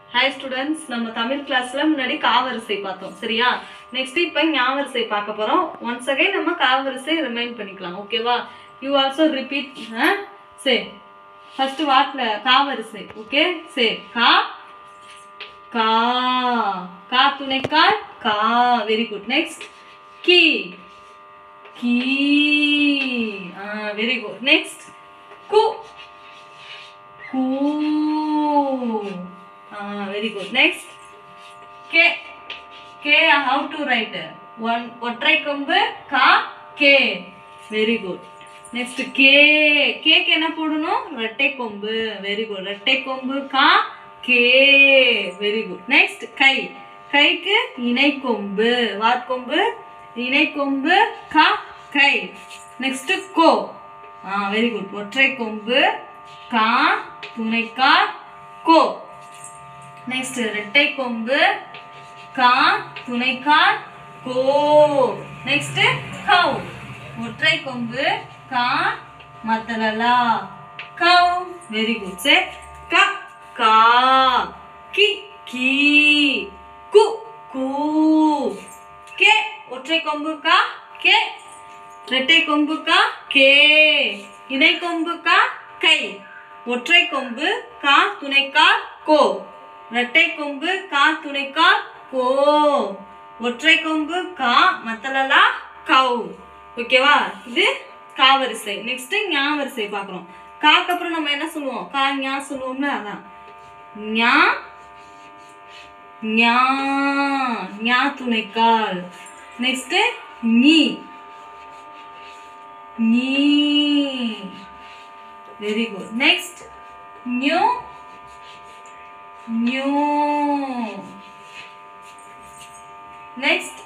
hi students நம்ம தமிழ் கிளாஸ்ல முன்னாடி காவரிசை பார்த்தோம் சரியா நெக்ஸ்ட் இப்போ ஞாவரிசை பார்க்க போறோம் ஒன்ஸ் அகைன் நம்ம காவரிசை ரிமைண்ட் பண்ணிக்கலாம் ஓகேவா you also repeat say first வாட்ல காவரிசை ஓகே சே கா கா கா துணைக்கால் கா வெரி குட் நெக்ஸ்ட் கி கீ வெரி குட் நெக்ஸ்ட் கு கூ வெரி குட் நெக்ஸ்ட் கே கே ஹவு டு ரைட் ஒன் ஒற்றை கொம்பு கா கே வெரி குட் நெக்ஸ்ட் கே கேக்கு என்ன போடணும் ரெட்டை கொம்பு வெரி குட் ரெட்டை கொம்பு கா கே வெரி குட் நெக்ஸ்ட் கை கைக்கு இணை கொம்பு வாட்கொம்பு இணை கொம்பு கா கை நெக்ஸ்ட் கோ ஆ வெரி குட் ஒற்றை கொம்பு கா துணைக்கா கோ நெக்ஸ்ட் ரெட்டை கொம்பு கா துணைக்கா கோ நெக்ஸ்ட் கவ் ஒற்றை கொம்பு கா மத்தலலா கவ் வெரி குட் சே க கா கி கீ கு கூ கே ஒற்றை கொம்பு கா கே ரெட்டை கொம்பு கா கே இணை கொம்பு கா கை ஒற்றை கொம்பு கா துணைக்கா கோ ரெட்டை கொம்பு கா துணைக்கா கோ ஒற்றை கொம்பு கா மத்தலலா கவ் ஓகேவா இது காவரிசை நெக்ஸ்ட் ஞாவரிசை பார்க்குறோம் காக்கு அப்புறம் நம்ம என்ன சொல்லுவோம் கா ஞா சொல்லுவோம்ல அதான் ஞா ஞா ஞா துணைக்கால் நெக்ஸ்ட் நீ நீ வெரி குட் நெக்ஸ்ட் நியூ நியூ நெக்ஸ்ட்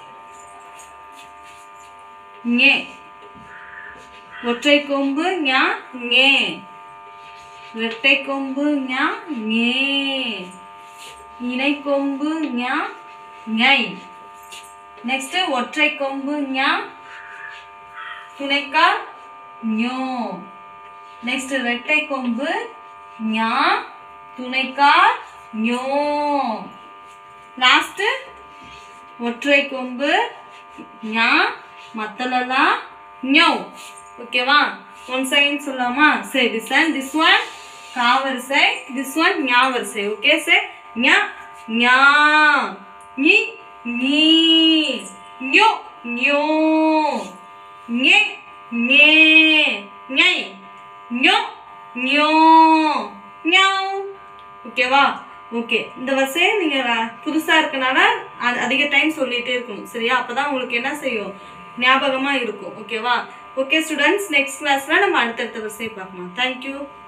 ஞே ஒற்றை கொம்பு ஞா ஞே இரட்டை கொம்பு ஞா ஞே இணை கொம்பு ஞா ஞை நெக்ஸ்ட் ஒற்றை கொம்பு ஞா துணைக்கா ஞோ நெக்ஸ்ட் ரெட்டை கொம்பு ஞா துணைக்கா ஞோ லாஸ்ட் ஒற்றை கொம்பு ஞா மத்தலலா ஞோ ஓகேவா ஒன் செகண்ட் சொல்லலாமா சரி திஸ் ஒன் திஸ் ஒன் காவரிசை திஸ் ஒன் ஞாவரிசை ஓகே சே ஞா ஞா நீ நீ ஞோ ஞோ ஞே ஞே ஞை ஞோ ஞோ ஞாவ் ஓகேவா ஓகே இந்த வரிசையை நீங்கள் புதுசாக இருக்கனால அது அதிக டைம் சொல்லிகிட்டே இருக்கணும் சரியா அப்போ தான் உங்களுக்கு என்ன செய்யும் ஞாபகமாக இருக்கும் ஓகேவா ஓகே ஸ்டூடெண்ட்ஸ் நெக்ஸ்ட் கிளாஸில் நம்ம அடுத்தடுத்த வரிசையை பார்க்கலாம் தேங்க்யூ